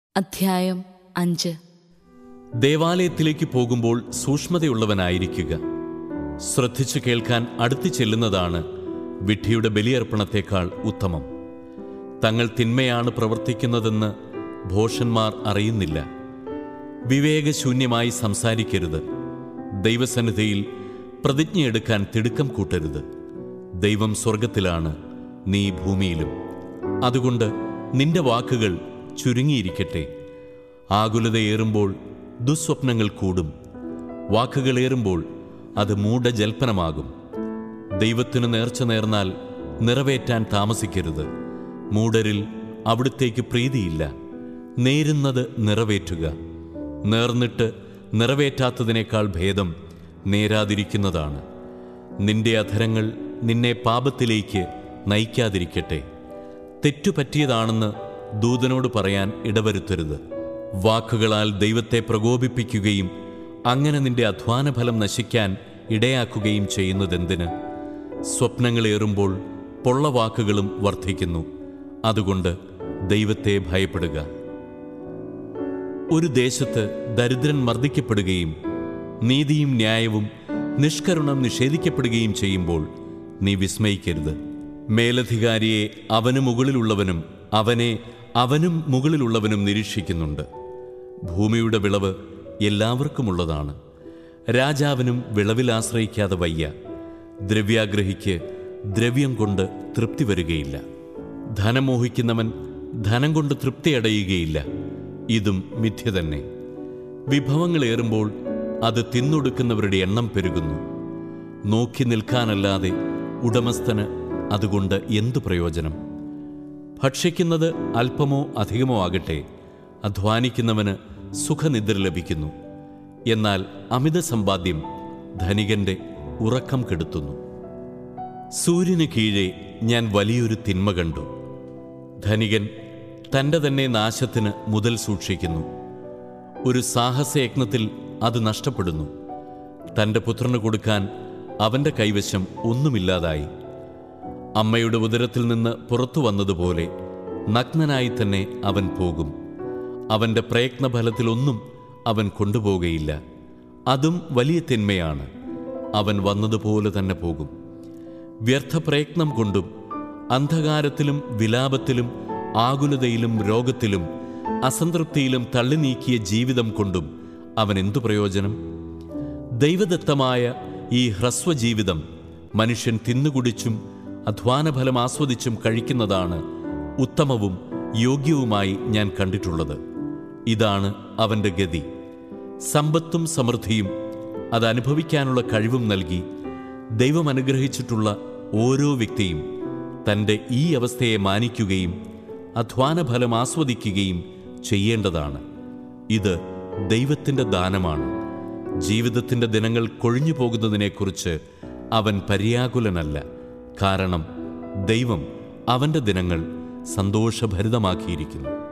അധ്യായം അഞ്ച് ദേവാലയത്തിലേക്ക് പോകുമ്പോൾ സൂക്ഷ്മതയുള്ളവനായിരിക്കുക ശ്രദ്ധിച്ചു കേൾക്കാൻ അടുത്തു ചെല്ലുന്നതാണ് വിഡ്ഢിയുടെ ബലിയർപ്പണത്തേക്കാൾ ഉത്തമം തങ്ങൾ തിന്മയാണ് പ്രവർത്തിക്കുന്നതെന്ന് ഭോഷന്മാർ അറിയുന്നില്ല വിവേകശൂന്യമായി സംസാരിക്കരുത് ദൈവസന്നിധിയിൽ പ്രതിജ്ഞയെടുക്കാൻ തിടുക്കം കൂട്ടരുത് ദൈവം സ്വർഗത്തിലാണ് നീ ഭൂമിയിലും അതുകൊണ്ട് നിന്റെ വാക്കുകൾ ചുരുങ്ങിയിരിക്കട്ടെ ആകുലതയേറുമ്പോൾ ദുസ്വപ്നങ്ങൾ കൂടും വാക്കുകളേറുമ്പോൾ അത് മൂഢജൽപ്പനമാകും ദൈവത്തിന് നേർച്ച നേർന്നാൽ നിറവേറ്റാൻ താമസിക്കരുത് മൂഢരിൽ അവിടുത്തേക്ക് പ്രീതിയില്ല നേരുന്നത് നിറവേറ്റുക നേർന്നിട്ട് നിറവേറ്റാത്തതിനേക്കാൾ ഭേദം നേരാതിരിക്കുന്നതാണ് നിന്റെ അധരങ്ങൾ നിന്നെ പാപത്തിലേക്ക് നയിക്കാതിരിക്കട്ടെ തെറ്റുപറ്റിയതാണെന്ന് ദൂതനോട് പറയാൻ ഇടവരുത്തരുത് വാക്കുകളാൽ ദൈവത്തെ പ്രകോപിപ്പിക്കുകയും അങ്ങനെ നിന്റെ അധ്വാനഫലം നശിക്കാൻ ഇടയാക്കുകയും ചെയ്യുന്നതെന്തിന് സ്വപ്നങ്ങളേറുമ്പോൾ പൊള്ളവാക്കുകളും വർദ്ധിക്കുന്നു അതുകൊണ്ട് ദൈവത്തെ ഭയപ്പെടുക ഒരു ദേശത്ത് ദരിദ്രൻ മർദ്ദിക്കപ്പെടുകയും നീതിയും ന്യായവും നിഷ്കരുണം നിഷേധിക്കപ്പെടുകയും ചെയ്യുമ്പോൾ നീ വിസ്മയിക്കരുത് മേലധികാരിയെ അവന് മുകളിലുള്ളവനും അവനെ അവനും മുകളിലുള്ളവനും നിരീക്ഷിക്കുന്നുണ്ട് ഭൂമിയുടെ വിളവ് എല്ലാവർക്കുമുള്ളതാണ് രാജാവിനും വിളവിൽ ആശ്രയിക്കാതെ വയ്യ ദ്രവ്യാഗ്രഹിക്ക് ദ്രവ്യം കൊണ്ട് തൃപ്തി വരികയില്ല ധനം മോഹിക്കുന്നവൻ ധനം കൊണ്ട് തൃപ്തിയടയുകയില്ല ഇതും മിഥ്യ തന്നെ വിഭവങ്ങളേറുമ്പോൾ അത് തിന്നൊടുക്കുന്നവരുടെ എണ്ണം പെരുകുന്നു നോക്കി നിൽക്കാനല്ലാതെ ഉടമസ്ഥന് അതുകൊണ്ട് എന്തു പ്രയോജനം ഭക്ഷിക്കുന്നത് അല്പമോ അധികമോ ആകട്ടെ അധ്വാനിക്കുന്നവന് സുഖനിദ്ര ലഭിക്കുന്നു എന്നാൽ അമിത സമ്പാദ്യം ധനികന്റെ ഉറക്കം കെടുത്തുന്നു സൂര്യന് കീഴെ ഞാൻ വലിയൊരു തിന്മ കണ്ടു ധനികൻ തൻ്റെ തന്നെ നാശത്തിന് മുതൽ സൂക്ഷിക്കുന്നു ഒരു സാഹസയജ്ഞത്തിൽ അത് നഷ്ടപ്പെടുന്നു തൻ്റെ പുത്രന് കൊടുക്കാൻ അവൻ്റെ കൈവശം ഒന്നുമില്ലാതായി അമ്മയുടെ ഉദരത്തിൽ നിന്ന് പുറത്തു വന്നതുപോലെ നഗ്നനായി തന്നെ അവൻ പോകും അവൻ്റെ പ്രയത്നഫലത്തിലൊന്നും അവൻ കൊണ്ടുപോകുകയില്ല അതും വലിയ തിന്മയാണ് അവൻ വന്നതുപോലെ തന്നെ പോകും വ്യർത്ഥ പ്രയത്നം കൊണ്ടും അന്ധകാരത്തിലും വിലാപത്തിലും ആകുലതയിലും രോഗത്തിലും അസംതൃപ്തിയിലും തള്ളി നീക്കിയ ജീവിതം കൊണ്ടും അവൻ എന്തു പ്രയോജനം ദൈവദത്തമായ ഈ ഹ്രസ്വജീവിതം മനുഷ്യൻ തിന്നുകുടിച്ചും അധ്വാനഫലം ആസ്വദിച്ചും കഴിക്കുന്നതാണ് ഉത്തമവും യോഗ്യവുമായി ഞാൻ കണ്ടിട്ടുള്ളത് ഇതാണ് അവൻ്റെ ഗതി സമ്പത്തും സമൃദ്ധിയും അത് അനുഭവിക്കാനുള്ള കഴിവും നൽകി ദൈവം അനുഗ്രഹിച്ചിട്ടുള്ള ഓരോ വ്യക്തിയും തൻ്റെ ഈ അവസ്ഥയെ മാനിക്കുകയും അധ്വാനഫലം ആസ്വദിക്കുകയും ചെയ്യേണ്ടതാണ് ഇത് ദൈവത്തിൻ്റെ ദാനമാണ് ജീവിതത്തിൻ്റെ ദിനങ്ങൾ കൊഴിഞ്ഞു പോകുന്നതിനെക്കുറിച്ച് അവൻ പര്യാകുലനല്ല കാരണം ദൈവം അവൻ്റെ ദിനങ്ങൾ സന്തോഷഭരിതമാക്കിയിരിക്കുന്നു